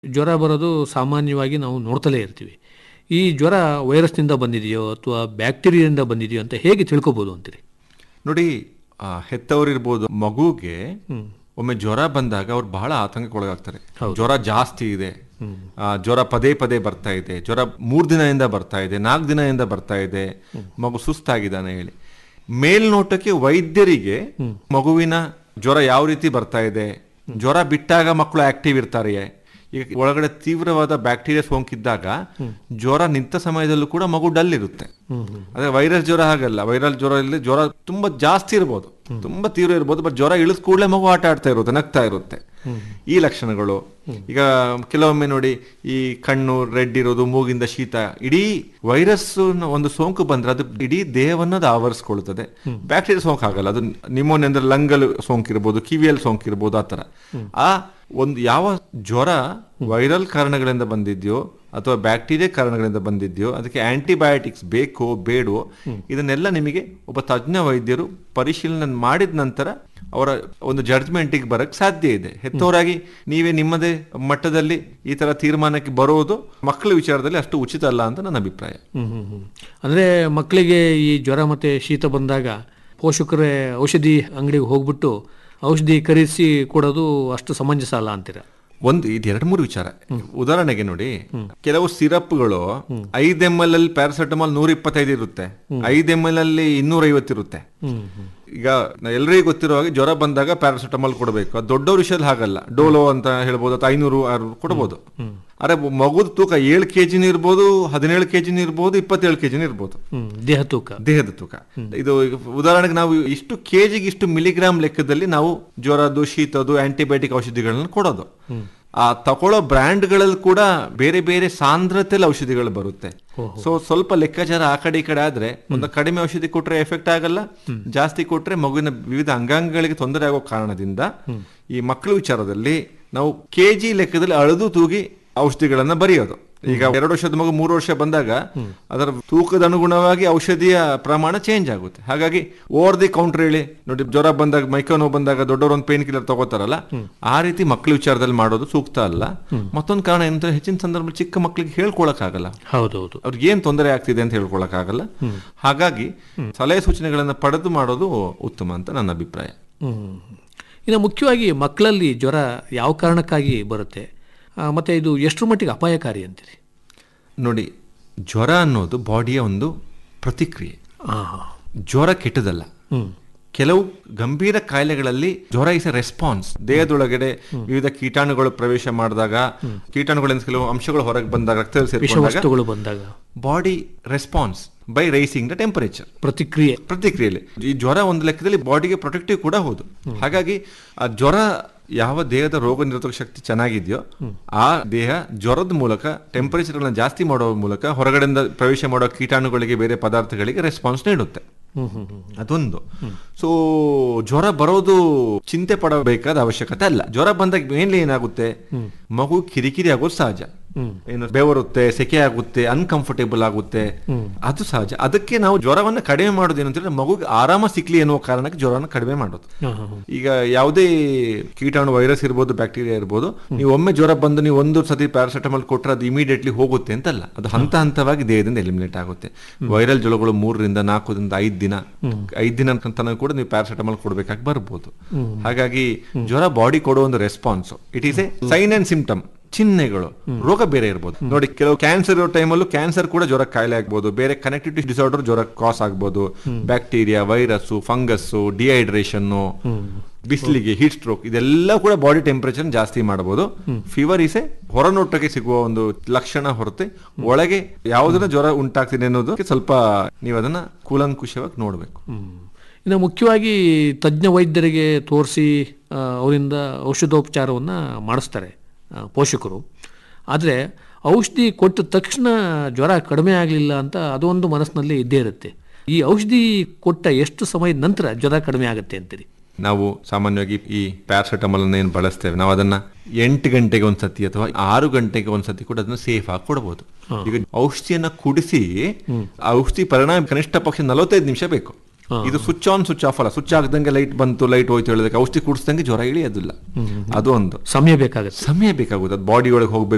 ಜ್ವರ ಬರೋದು ಸಾಮಾನ್ಯವಾಗಿ ನಾವು ನೋಡ್ತಲೇ ಇರ್ತೀವಿ ಈ ಜ್ವರ ವೈರಸ್ನಿಂದ ಬಂದಿದೆಯೋ ಅಥವಾ ಬ್ಯಾಕ್ಟೀರಿಯಾದಿಂದ ಬಂದಿದೆಯೋ ಅಂತ ಹೇಗೆ ತಿಳ್ಕೊಬೋದು ಅಂತೀರಿ ನೋಡಿ ಆ, ಹೆತ್ತವರಿರ್ಬೋದು ಮಗುಗೆ ಒಮ್ಮೆ ಜ್ವರ ಬಂದಾಗ ಅವ್ರು ಬಹಳ ಆತಂಕಕ್ಕೊಳಗಾಗ್ತಾರೆ ಜ್ವರ ಜಾಸ್ತಿ ಇದೆ ಆ, ಜ್ವರ ಪದೇ ಪದೇ ಬರ್ತಾ ಇದೆ ಜ್ವರ ಮೂರ್ ದಿನದಿಂದ ಬರ್ತಾ ಇದೆ ನಾಲ್ಕು ದಿನದಿಂದ ಬರ್ತಾ ಇದೆ ಮಗು ಸುಸ್ತಾಗಿದ್ದಾನೆ ಹೇಳಿ ಮೇಲ್ನೋಟಕ್ಕೆ ವೈದ್ಯರಿಗೆ ಮಗುವಿನ ಜ್ವರ ಯಾವ ರೀತಿ ಬರ್ತಾ ಇದೆ ಜ್ವರ ಬಿಟ್ಟಾಗ ಮಕ್ಕಳು ಆಕ್ಟಿವ್ ಇರ್ತಾರೆಯೇ ಈಗ ಒಳಗಡೆ ತೀವ್ರವಾದ ಬ್ಯಾಕ್ಟೀರಿಯಾ ಸೋಂಕಿದ್ದಾಗ ಜ್ವರ ನಿಂತ ಸಮಯದಲ್ಲೂ ಕೂಡ ಮಗು ಡಲ್ ಇರುತ್ತೆ ಅದೇ ವೈರಸ್ ಜ್ವರ ಹಾಗಲ್ಲ ವೈರಲ್ ಜ್ವರ ಇಲ್ಲಿ ಜ್ವರ ತುಂಬಾ ಜಾಸ್ತಿ ಇರ್ಬೋದು ತುಂಬಾ ತೀವ್ರ ಇರ್ಬೋದು ಬಟ್ ಜ್ವರ ಇಳಿದ ಕೂಡಲೇ ಮಗು ಆಟ ಆಡ್ತಾ ಇರುತ್ತೆ ನಗ್ತಾ ಇರುತ್ತೆ ಈ ಲಕ್ಷಣಗಳು ಈಗ ಕೆಲವೊಮ್ಮೆ ನೋಡಿ ಈ ಕಣ್ಣು ರೆಡ್ ಇರೋದು ಮೂಗಿಂದ ಶೀತ ಇಡೀ ವೈರಸ್ ಒಂದು ಸೋಂಕು ಬಂದ್ರೆ ಅದು ಇಡೀ ದೇಹವನ್ನು ಅದು ಆವರಿಸ್ಕೊಳ್ತದೆ ಬ್ಯಾಕ್ಟೀರಿಯಾ ಸೋಂಕು ಆಗಲ್ಲ ಅದು ನಿಮೋನಿ ಅಂದ್ರೆ ಲಂಗಲ್ ಸೋಂಕಿರ್ಬೋದು ಕಿವಿಯಲ್ಲಿ ಸೋಂಕಿರ್ಬೋದು ಆ ತರ ಆ ಒಂದು ಯಾವ ಜ್ವರ ವೈರಲ್ ಕಾರಣಗಳಿಂದ ಬಂದಿದ್ಯೋ ಅಥವಾ ಬ್ಯಾಕ್ಟೀರಿಯಾ ಕಾರಣಗಳಿಂದ ಬಂದಿದ್ಯೋ ಅದಕ್ಕೆ ಆಂಟಿಬಯೋಟಿಕ್ಸ್ ಬೇಕೋ ಬೇಡವೋ ಇದನ್ನೆಲ್ಲ ನಿಮಗೆ ಒಬ್ಬ ತಜ್ಞ ವೈದ್ಯರು ಪರಿಶೀಲನೆ ಮಾಡಿದ ನಂತರ ಅವರ ಒಂದು ಜಡ್ಜ್ಮೆಂಟಿಗೆ ಬರಕ್ ಸಾಧ್ಯ ಇದೆ ಹೆತ್ತವರಾಗಿ ನೀವೇ ನಿಮ್ಮದೇ ಮಟ್ಟದಲ್ಲಿ ಈ ತರ ತೀರ್ಮಾನಕ್ಕೆ ಬರೋದು ಮಕ್ಕಳ ವಿಚಾರದಲ್ಲಿ ಅಷ್ಟು ಉಚಿತ ಅಲ್ಲ ಅಂತ ನನ್ನ ಅಭಿಪ್ರಾಯ ಹ್ಮ್ ಹ್ಮ್ ಹ್ಮ್. ಅಂದ್ರೆ ಮಕ್ಕಳಿಗೆ ಈ ಜ್ವರ ಮತ್ತೆ ಶೀತ ಬಂದಾಗ ಪೋಷಕರೇ ಔಷಧಿ ಅಂಗಡಿಗೆ ಹೋಗ್ಬಿಟ್ಟು ಔಷಧಿ ಖರೀದಿಸಿ ಕೊಡೋದು ಅಷ್ಟು ಸಮಂಜಸ ಅಲ್ಲ ಅಂತೀರಾ ಒಂದು ಇದು ಎರಡು ಮೂರು ವಿಚಾರ ಉದಾಹರಣೆಗೆ ನೋಡಿ ಕೆಲವು ಸಿರಪ್ಗಳು ಐದ್ ಎಂ ಎಲ್ ಅಲ್ಲಿ ಪ್ಯಾರಾಸೆಟಮಾಲ್ ನೂರ ಇಪ್ಪತ್ತೈದು ಇರುತ್ತೆ ಐದ್ ಎಂ ಎಲ್ ಅಲ್ಲಿ ಇನ್ನೂರ ಐವತ್ತು ಇರುತ್ತೆ ಈಗ ಎಲ್ಲರಿಗೂ ಗೊತ್ತಿರೋ ಹಾಗೆ ಜ್ವರ ಬಂದಾಗ ಪ್ಯಾರಾಸೆಟಮಾಲ್ ಕೊಡಬೇಕು ಅದು ದೊಡ್ಡವ್ರ ವಿಷಯದಲ್ಲಿ ಹಾಗಲ್ಲ ಡೋಲೋ ಅಂತ ಹೇಳ್ಬೋದು ಅಥವಾ ಐನೂರು ಆರು ಕೊಡಬಹುದು ಅರೆ ಮಗುದ ತೂಕ ಏಳು ಕೆಜಿನ ಇರ್ಬೋದು ಹದಿನೇಳು ಕೆಜಿನ ಇರ್ಬೋದು ಇಪ್ಪತ್ತೇಳು ಕೆಜಿನ ಇರ್ಬೋದು ಹ್ಮ್ ದೇಹ ತೂಕ ದೇಹದ ತೂಕ ಇದು ಈಗ ಉದಾಹರಣೆಗೆ ನಾವು ಇಷ್ಟು ಕೆಜಿಗೆ ಇಷ್ಟು ಮಿಲಿಗ್ರಾಮ್ ಲೆಕ್ಕದಲ್ಲಿ ನಾವು ಜ್ವರದ್ದು ಶೀತದ್ದು ಆಂಟಿಬಯೋಟಿಕ್ ಔಷಧಿಗಳನ್ನ ಕೊಡೋದು ಆ ತಗೊಳ್ಳೋ ಬ್ರ್ಯಾಂಡ್ಗಳಲ್ಲಿ ಕೂಡ ಬೇರೆ ಬೇರೆ ಸಾಂದ್ರತೆಯಲ್ಲಿ ಔಷಧಿಗಳು ಬರುತ್ತೆ ಸೊ ಸ್ವಲ್ಪ ಲೆಕ್ಕಾಚಾರ ಆ ಕಡೆ ಈ ಕಡೆ ಆದ್ರೆ ಒಂದು ಕಡಿಮೆ ಔಷಧಿ ಕೊಟ್ರೆ ಎಫೆಕ್ಟ್ ಆಗಲ್ಲ ಜಾಸ್ತಿ ಕೊಟ್ರೆ ಮಗುವಿನ ವಿವಿಧ ಅಂಗಾಂಗಗಳಿಗೆ ತೊಂದರೆ ಆಗೋ ಕಾರಣದಿಂದ ಈ ಮಕ್ಕಳ ವಿಚಾರದಲ್ಲಿ ನಾವು ಕೆಜಿ ಲೆಕ್ಕದಲ್ಲಿ ಅಳೆದು ತೂಗಿ ಔಷಧಿಗಳನ್ನ ಬರೆಯೋದು ಈಗ ಎರಡು ವರ್ಷದ ಮಗು ಮೂರು ವರ್ಷ ಬಂದಾಗ ಅದರ ತೂಕದ ಅನುಗುಣವಾಗಿ ಔಷಧಿಯ ಪ್ರಮಾಣ ಚೇಂಜ್ ಆಗುತ್ತೆ ಹಾಗಾಗಿ ಓವರ್ ದಿ ಕೌಂಟರ್ ಹೇಳಿ ನೋಡಿ ಜ್ವರ ಬಂದಾಗ ಮೈಕೋ ನೋವು ಬಂದಾಗ ದೊಡ್ಡವರು ಒಂದು ಪೇನ್ ಕಿಲ್ಲರ್ ತಗೋತಾರಲ್ಲ ಆ ರೀತಿ ಮಕ್ಕಳ ವಿಚಾರದಲ್ಲಿ ಮಾಡೋದು ಸೂಕ್ತ ಅಲ್ಲ ಮತ್ತೊಂದು ಕಾರಣ ಏನಂದ್ರೆ ಹೆಚ್ಚಿನ ಸಂದರ್ಭದಲ್ಲಿ ಚಿಕ್ಕ ಮಕ್ಕಳಿಗೆ ಹೇಳ್ಕೊಳಕ್ ಆಗಲ್ಲ ಹೌದೌದು ಅವ್ರಿಗೆ ಏನ್ ತೊಂದರೆ ಆಗ್ತಿದೆ ಅಂತ ಹೇಳ್ಕೊಳಕ್ ಆಗಲ್ಲ ಹಾಗಾಗಿ ಸಲಹೆ ಸೂಚನೆಗಳನ್ನ ಪಡೆದು ಮಾಡೋದು ಉತ್ತಮ ಅಂತ ನನ್ನ ಅಭಿಪ್ರಾಯ ಹ್ಮ್. ಇನ್ನು ಮುಖ್ಯವಾಗಿ ಮಕ್ಕಳಲ್ಲಿ ಜ್ವರ ಯಾವ ಕಾರಣಕ್ಕಾಗಿ ಬರುತ್ತೆ ಆ, ಮತ್ತೆ ಇದು ಎಷ್ಟರ ಮಟ್ಟಿಗೆ ಅಪಾಯಕಾರಿ ಅಂತೀರಿ ನೋಡಿ ಜ್ವರ ಅನ್ನೋದು ಬಾಡಿಯ ಒಂದು ಪ್ರತಿಕ್ರಿಯೆ ಆ, ಜ್ವರ ಕೆಟ್ಟದಲ್ಲ ಹ್ಮ್ ಕೆಲವು ಗಂಭೀರ ಕಾಯಿಲೆಗಳಲ್ಲಿ ಜ್ವರ ಇಸ್ ಎ ರೆಸ್ಪಾನ್ಸ್ ದೇಹದೊಳಗಡೆ ವಿವಿಧ ಕೀಟಾಣುಗಳು ಪ್ರವೇಶ ಮಾಡಿದಾಗ ಕೀಟಾಣುಗಳಿಂದ ಕೆಲವು ಅಂಶಗಳು ಹೊರಗೆ ಬಂದಾಗ ರಕ್ತದಲ್ಲಿ ಸೇರಿಕೊಂಡಾಗ ವಿಷವಸ್ತುಗಳು ಬಂದಾಗ body response by rising the temperature ಪ್ರತಿಕ್ರಿಯೆ ಪ್ರತಿಕ್ರಿಯೆಯಲ್ಲಿ ಈ ಜ್ವರ ಒಂದು ಲೆಕ್ಕದಲ್ಲಿ ಬಾಡಿಗೆ ಪ್ರೊಟೆಕ್ಟಿವ್ ಕೂಡ ಹೌದು ಹಾಗಾಗಿ ಆ ಜ್ವರ ಯಾವ ದೇಹದ ರೋಗ ನಿರೋಧಕ ಶಕ್ತಿ ಚೆನ್ನಾಗಿದೆಯೋ ಆ ದೇಹ ಜ್ವರದ ಮೂಲಕ ಟೆಂಪರೇಚರ್ ಜಾಸ್ತಿ ಮಾಡೋ ಮೂಲಕ ಹೊರಗಡೆಯಿಂದ ಪ್ರವೇಶ ಮಾಡೋ ಕೀಟಾಣುಗಳಿಗೆ ಬೇರೆ ಪದಾರ್ಥಗಳಿಗೆ ರೆಸ್ಪಾನ್ಸ್ ನೀಡುತ್ತೆ ಹ್ಮ್ ಹ್ಮ್ ಹ್ಮ್ ಅದೊಂದು ಸೊ ಜ್ವರ ಬರೋದು ಚಿಂತೆ ಪಡಬೇಕಾದ ಅವಶ್ಯಕತೆ ಅಲ್ಲ ಜ್ವರ ಬಂದಾಗ ಮೇನ್ಲಿ ಏನಾಗುತ್ತೆ ಮಗು ಕಿರಿಕಿರಿ ಆಗೋದು ಸಹಜ ಏನು ಬೆವರುತ್ತೆ ಸೆಕೆ ಆಗುತ್ತೆ ಅನ್ಕಂಫರ್ಟೇಬಲ್ ಆಗುತ್ತೆ ಅದು ಸಹಜ ಅದಕ್ಕೆ ನಾವು ಜ್ವರವನ್ನ ಕಡಿಮೆ ಮಾಡೋದು ಏನು ಅಂತಂದ್ರೆ ಮಗುಗೆ ಆರಾಮ ಸಿಕ್ಲಿ ಅನ್ನುವ ಕಾರಣಕ್ಕೆ ಜ್ವರನ ಕಡಿಮೆ ಮಾಡೋದು ಹಾ, ಹಾ, ಹಾ. ಈಗ ಯಾವುದೇ ಕೀಟಾಣು ವೈರಸ್ ಇರ್ಬೋದು ಬ್ಯಾಕ್ಟೀರಿಯಾ ಇರ್ಬೋದು ನೀವು ಒಮ್ಮೆ ಜ್ವರ ಬಂದು ನೀವು ಒಂದು ಸತಿ ಪ್ಯಾರಾಸೆಟಮಾಲ್ ಕೊಟ್ಟರೆ ಅದು ಇಮಿಡಿಯೇಟ್ಲಿ ಹೋಗುತ್ತೆ ಅಂತಲ್ಲ ಅದು ಹಂತ ಹಂತವಾಗಿ ದೇಹದಿಂದ ಎಲಿಮಿನೇಟ್ ಆಗುತ್ತೆ ವೈರಲ್ ಜ್ವರಗಳು ಮೂರರಿಂದ ನಾಲ್ಕರಿಂದ ಐದು ದಿನ ಐದು ದಿನ ತನಕ ಕೂಡ ನೀವು ಪ್ಯಾರಾಸೆಟಮಾಲ್ ಕೊಡಬೇಕಾಗಿ ಬರ್ಬೋದು ಹಾಗಾಗಿ ಜ್ವರ ಬಾಡಿ ಕೊಡೋ ಒಂದು response it is a sign and symptom ಚಿಹ್ನೆಗಳು ರೋಗ ಬೇರೆ ಇರ್ಬೋದು ನೋಡಿ ಕೆಲವು ಕ್ಯಾನ್ಸರ್ ಇರೋ ಟೈಮಲ್ಲೂ ಕ್ಯಾನ್ಸರ್ ಕೂಡ ಜ್ವರ ಕಾಯಿಲೆ ಆಗ್ಬೋದು ಬೇರೆ ಕನೆಕ್ಟಿವಿಟಿ ಡಿಸಾರ್ಡರ್ ಜ್ವರ ಕಾಸ್ ಆಗ್ಬೋದು ಬ್ಯಾಕ್ಟೀರಿಯಾ ವೈರಸ್ ಫಂಗಸ್ ಡಿಹೈಡ್ರೇಷನ್ ಬಿಸಿಲಿಗೆ ಹೀಟ್ ಸ್ಟ್ರೋಕ್ ಇದೆಲ್ಲ ಕೂಡ ಬಾಡಿ ಟೆಂಪರೇಚರ್ ಜಾಸ್ತಿ ಮಾಡಬಹುದು ಫೀವರ್ ಇಸೆ ಹೊರನೋಟಕ್ಕೆ ಸಿಗುವ ಒಂದು ಲಕ್ಷಣ ಹೊರತೆ ಒಳಗೆ ಯಾವುದನ್ನ ಜ್ವರ ಉಂಟಾಗ್ತಿದೆ ಅನ್ನೋದು ಸ್ವಲ್ಪ ನೀವು ಅದನ್ನ ಕೂಲಂಕುಷವಾಗಿ ನೋಡಬೇಕು ಹ್ಮ್. ಇನ್ನು ಮುಖ್ಯವಾಗಿ ತಜ್ಞ ವೈದ್ಯರಿಗೆ ತೋರಿಸಿ ಅವರಿಂದ ಔಷಧೋಪಚಾರವನ್ನು ಮಾಡಿಸ್ತಾರೆ ಆ, ಪೋಷಕರು ಆದರೆ ಔಷಧಿ ಕೊಟ್ಟ ತಕ್ಷಣ ಜ್ವರ ಕಡಿಮೆ ಆಗಲಿಲ್ಲ ಅಂತ ಅದೊಂದು ಮನಸ್ಸಿನಲ್ಲಿ ಇದ್ದೇ ಇರುತ್ತೆ ಈ ಔಷಧಿ ಕೊಟ್ಟ ಎಷ್ಟು ಸಮಯದ ನಂತರ ಜ್ವರ ಕಡಿಮೆ ಆಗುತ್ತೆ ಅಂತೀರಿ ನಾವು ಸಾಮಾನ್ಯವಾಗಿ ಈ ಪ್ಯಾರಾಸೆಟಮಾಲ್ ಅನ್ನ ಏನು ಬಳಸ್ತೇವೆ ನಾವು ಅದನ್ನ ಎಂಟು ಗಂಟೆಗೆ ಒಂದ್ಸತಿ ಅಥವಾ ಆರು ಗಂಟೆಗೆ ಒಂದ್ಸತಿ ಕೂಡ ಅದನ್ನ ಸೇಫ್ ಆಗಿ ಕೊಡಬಹುದು ಈಗ ಔಷಧಿಯನ್ನ ಕುಡಿಸಿ ಆ ಔಷಧಿ ಪರಿಣಾಮ ಕನಿಷ್ಠ ಪಕ್ಷ ನಲವತ್ತೈದು ನಿಮಿಷ ಬೇಕು ಇದು ಸ್ವಿಚ್ ಆನ್ ಸ್ವಿಚ್ ಆಫ್ ಅಲ್ಲ ಸ್ವಿಚ್ ಆಗದಂಗೆ ಲೈಟ್ ಬಂತು ಲೈಟ್ ಹೋಯ್ತು ಹೇಳೋದಕ್ಕೆ ಔಷಧಿ ಕುಡಿಸ್ದಂಗೆ ಜ್ವರ ಇಳಿಯೋದಿಲ್ಲ ಅದು ಒಂದು ಸಮಯ ಬೇಕಾಗುತ್ತೆ ಸಮಯ ಬೇಕಾಗುತ್ತೆ ಅದು ಬಾಡಿ ಒಳಗೆ ಹೋಗ್ಬೇಕು